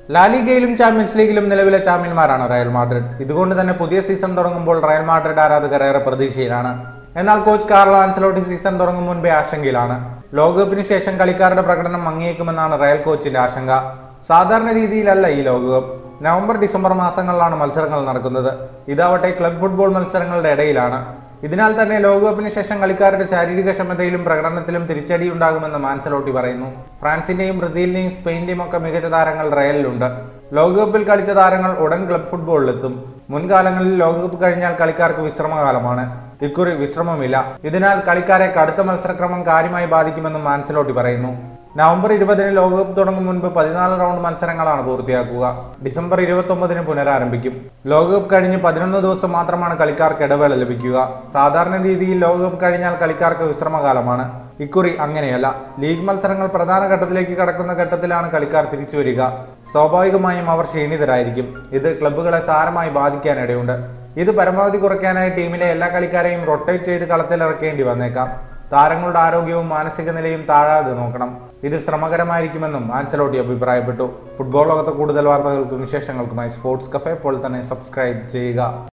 ലാലിഗയിലും champions ലീഗിലും നിലവിലെ ചാമ്പ്യന്മാരാണ് Real Madrid ഇതുകൊണ്ട് തന്നെ പുതിയ സീസൺ തുടങ്ങുമ്പോൾ റയൽ മാഡ്രിഡ് ആരാധകർ ഏറെ പ്രതീക്ഷയിലാണ് എന്നാൽ കോച്ച് കാർലോ ആൻസലോട്ടി സീസൺ തുടങ്ങും മുൻപേ ആശങ്കയിലാണ് ലോകകപ്പിന് ശേഷം കളിക്കാരുടെ പ്രകടനം മങ്ങിയേക്കുമെന്നാണ് റയൽ കോച്ചിന്റെ ആശങ്ക സാധാരണ രീതിയിലല്ല ഈ ലോകകപ്പ് നവംബർ ഡിസംബർ മാസങ്ങളിലാണ് മത്സരങ്ങൾ നടക്കുന്നത് ഇതാവട്ടെ ക്ലബ് ഫുട്ബോൾ മത്സരങ്ങളുടെ ഇടയിലാണ് ഇതിനാൽ തന്നെ ലോകകപ്പിന് ശേഷം കളിക്കാരുടെ ശാരീരിക ക്ഷമതയിലും പ്രകടനത്തിലും തിരിച്ചടി ഉണ്ടാകുമെന്ന് മാൻസലോട്ടി പറയുന്നു ഫ്രാൻസിന്റെയും ബ്രസീലിന്റെയും സ്പെയിന്റെയും ഒക്കെ മികച്ച താരങ്ങൾ റയലിലുണ്ട് ലോകകപ്പിൽ കളിച്ച താരങ്ങൾ ഉടൻ ക്ലബ് ഫുട്ബോളിലെത്തും മുൻകാലങ്ങളിൽ ലോകകപ്പ് കഴിഞ്ഞാൽ കളിക്കാർക്ക് വിശ്രമകാലമാണ് ഇക്കുറി വിശ്രമമില്ല ഇതിനാൽ കളിക്കാരെ കടുത്ത മത്സരക്രമം കാര്യമായി ബാധിക്കുമെന്നും മാൻസലോട്ടി പറയുന്നു നവംബർ ഇരുപതിന് ലോകകപ്പ് തുടങ്ങും മുൻപ് പതിനാല് റൗണ്ട് മത്സരങ്ങളാണ് പൂർത്തിയാക്കുക ഡിസംബർ ഇരുപത്തൊമ്പതിന് പുനരാരംഭിക്കും ലോകകപ്പ് കഴിഞ്ഞ് പതിനൊന്ന് ദിവസം മാത്രമാണ് കളിക്കാർക്ക് ഇടവേള ലഭിക്കുക സാധാരണ രീതിയിൽ ലോകകപ്പ് കഴിഞ്ഞാൽ കളിക്കാർക്ക് വിശ്രമകാലമാണ് ഇക്കുറി അങ്ങനെയല്ല ലീഗ് മത്സരങ്ങൾ പ്രധാന ഘട്ടത്തിലേക്ക് കടക്കുന്ന ഘട്ടത്തിലാണ് കളിക്കാർ തിരിച്ചു വരിക സ്വാഭാവികമായും അവർ ക്ഷീണിതരായിരിക്കും ഇത് ക്ലബ്ബുകളെ സാരമായി ബാധിക്കാനിടയുണ്ട് ഇത് പരമാവധി കുറയ്ക്കാനായി ടീമിലെ എല്ലാ കളിക്കാരെയും റൊട്ടേറ്റ് ചെയ്ത് കളത്തിലിറക്കേണ്ടി വന്നേക്കാം താരങ്ങളുടെ ആരോഗ്യവും മാനസിക നിലയും താഴാതെ നോക്കണം ഇത് ശ്രമകരമായിരിക്കുമെന്നും ആൻസലോട്ടി അഭിപ്രായപ്പെട്ടു ഫുട്ബോൾ ലോകത്തെ കൂടുതൽ വാർത്തകൾക്കും വിശേഷങ്ങൾക്കുമായി സ്പോർട്സ് കഫേ ഇപ്പോൾ തന്നെ സബ്സ്ക്രൈബ് ചെയ്യുക